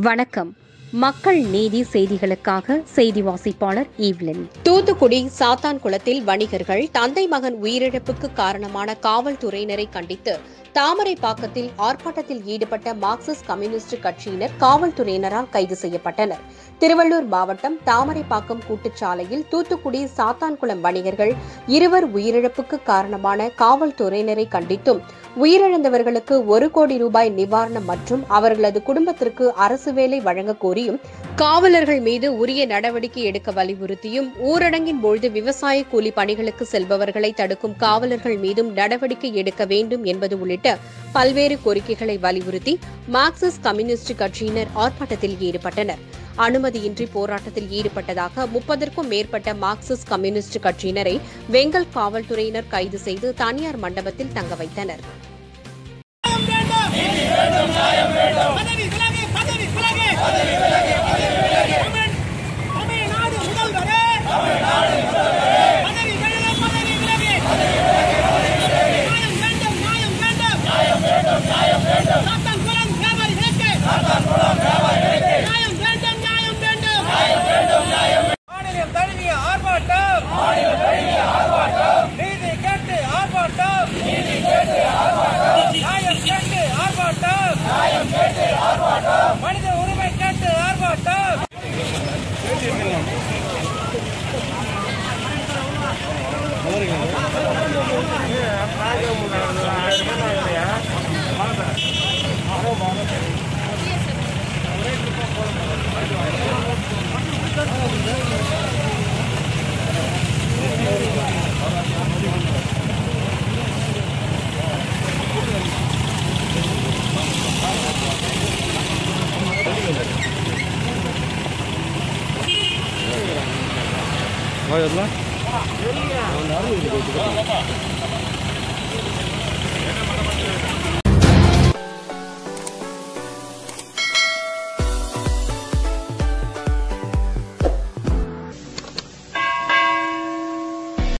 வணக்கம் மக்கள் நீதி செய்திகளுக்காக செய்தி வாசிப்பாளர் ஈவ்லின் தூத்துக்குடி சாத்தான்குளத்தில் வணிகர்கள் தந்தை மகன் உயிரிழப்புக்கு காரணமான காவல்துறையினரை கண்டித்து தாமரைப்பாக்கத்தில் ஆர்ப்பாட்டத்தில் ஈடுபட்ட மார்க்சிஸ்ட் கம்யூனிஸ்ட் கட்சியினர் காவல்துறையினரால் கைது செய்யப்பட்டனர் திருவள்ளூர் மாவட்டம் தாமரைப்பாக்கம் கூட்டுச்சாலையில் தூத்துக்குடி சாத்தான்குளம் வணிகர்கள் இருவர் உயிரிழப்புக்கு காரணமான காவல்துறையினரை கண்டித்தும் உயிரிழந்தவர்களுக்கு ஒரு கோடி ரூபாய் நிவாரணம் மற்றும் அவர்களது குடும்பத்திற்கு அரசு வேலை வழங்க கோரியும் காவலர்கள் மீது உரிய நடவடிக்கை எடுக்க வலியுறுத்தியும் ஊரடங்கின் பொழுது விவசாய கூலி பணிகளுக்கு செல்பவர்களை தடுக்கும் காவலர்கள் மீதும் நடவடிக்கை எடுக்க வேண்டும் என்பது உள்ளிட்ட பல்வேறு கோரிக்கைகளை வலியுறுத்தி மார்க்சிஸ்ட் கம்யூனிஸ்ட் கட்சியினர் ஆர்ப்பாட்டத்தில் ஈடுபட்டனர் அனுமதியின்றி போராட்டத்தில் ஈடுபட்டதாக முப்பதற்கும் மேற்பட்ட மார்க்சிஸ்ட் கம்யூனிஸ்ட் கட்சியினரை வெங்கல் காவல்துறையினர் கைது செய்து தனியார் மண்டபத்தில் தங்க வைத்தனர் பதவி விலகு பதவி விலகு தமிழ் தமிழ்நாடு முதல்வரே பதவி விலகு பதவி விலகு நியாயம் வேண்டும் நியாயம் வேண்டும் சாத்தான்குளம் வியாபாரிகளுக்கு நியாயம் வேண்டும் நியாயம் வேண்டும் மாநிலம் தழுவிய ஆர்ப்பாட்டம் நீதி கேட்டு ஆர்ப்பாட்டம் நியாயம் கேட்டு ஆர்ப்பாட்டம் மனித உரிமை கேட்டு ஆர்ப்பாட்டம்